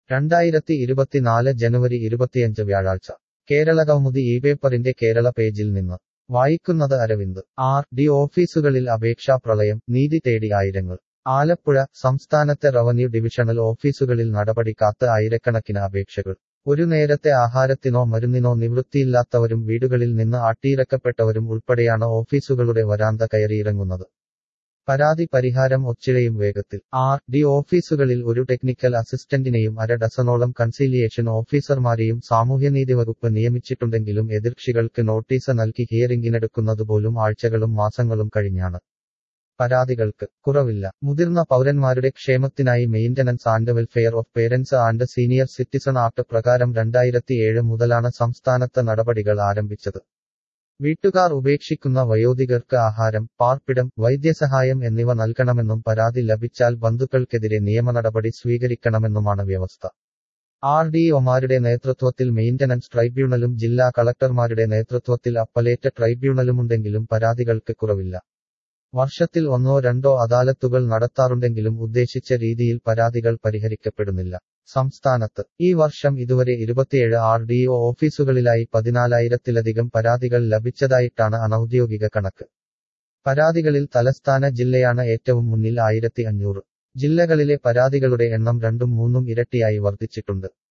രണ്ടായിരത്തി ഇരുപത്തിനാല് ജനുവരി ഇരുപത്തിയഞ്ച് വ്യാഴാഴ്ച കേരളകൗമുദി ഈ പേപ്പറിന്റെ കേരള പേജിൽ നിന്ന് വായിക്കുന്നത് അരവിന്ദ് ആർ ഡി ഓഫീസുകളിൽ അപേക്ഷാ പ്രളയം നീതി തേടി ആയിരങ്ങൾ ആലപ്പുഴ സംസ്ഥാനത്തെ റവന്യൂ ഡിവിഷണൽ ഓഫീസുകളിൽ നടപടി കാത്ത് ആയിരക്കണക്കിന് അപേക്ഷകൾ ഒരു നേരത്തെ ആഹാരത്തിനോ മരുന്നിനോ നിവൃത്തിയില്ലാത്തവരും വീടുകളിൽ നിന്ന് ആട്ടിയിറക്കപ്പെട്ടവരും ഉൾപ്പെടെയാണ് ഓഫീസുകളുടെ വരാന്ത കയറിയിറങ്ങുന്നത് പരാതി പരിഹാരം ഒച്ചിഴയും വേഗത്തിൽ ആർ ഡി ഓഫീസുകളിൽ ഒരു ടെക്നിക്കൽ അസിസ്റ്റന്റിനെയും അര ഡസനോളം കൺസീലിയേഷൻ ഓഫീസർമാരെയും സാമൂഹ്യനീതി വകുപ്പ് നിയമിച്ചിട്ടുണ്ടെങ്കിലും എതിർകക്ഷികൾക്ക് നോട്ടീസ് നൽകി ഹിയറിംഗിനെടുക്കുന്നതുപോലും ആഴ്ചകളും മാസങ്ങളും കഴിഞ്ഞാണ് പരാതികൾക്ക് കുറവില്ല മുതിർന്ന പൗരന്മാരുടെ ക്ഷേമത്തിനായി maintenance and welfare of parents and senior citizen act പ്രകാരം രണ്ടായിരത്തിയേഴ് മുതലാണ് സംസ്ഥാനത്ത് നടപടികൾ ആരംഭിച്ചത് വീട്ടുകാർ ഉപേക്ഷിക്കുന്ന വയോധികർക്ക് ആഹാരം പാർപ്പിടം വൈദ്യസഹായം എന്നിവ നൽകണമെന്നും പരാതി ലഭിച്ചാൽ ബന്ധുക്കൾക്കെതിരെ നിയമനടപടി സ്വീകരിക്കണമെന്നുമാണ് വ്യവസ്ഥ ആർ ഡി ഒമാരുടെ നേതൃത്വത്തിൽ മെയിന്റനൻസ് ട്രൈബ്യൂണലും ജില്ലാ കളക്ടർമാരുടെ നേതൃത്വത്തിൽ അപ്പലേറ്റ് ട്രൈബ്യൂണലുമുണ്ടെങ്കിലും പരാതികൾക്ക് കുറവില്ല വർഷത്തിൽ ഒന്നോ രണ്ടോ അദാലത്തുകൾ നടത്താറുണ്ടെങ്കിലും ഉദ്ദേശിച്ച രീതിയിൽ പരാതികൾ പരിഹരിക്കപ്പെടുന്നില്ല സംസ്ഥാനത്ത് ഈ വർഷം ഇതുവരെ ഇരുപത്തിയേഴ് ആർ ഡി ഒ ഓഫീസുകളിലായി പതിനാലായിരത്തിലധികം പരാതികൾ ലഭിച്ചതായിട്ടാണ് അനൌദ്യോഗിക കണക്ക് പരാതികളിൽ തലസ്ഥാന ജില്ലയാണ് ഏറ്റവും മുന്നിൽ ആയിരത്തി അഞ്ഞൂറ് ജില്ലകളിലെ പരാതികളുടെ എണ്ണം രണ്ടും മൂന്നും ഇരട്ടിയായി വർദ്ധിച്ചിട്ടുണ്ട്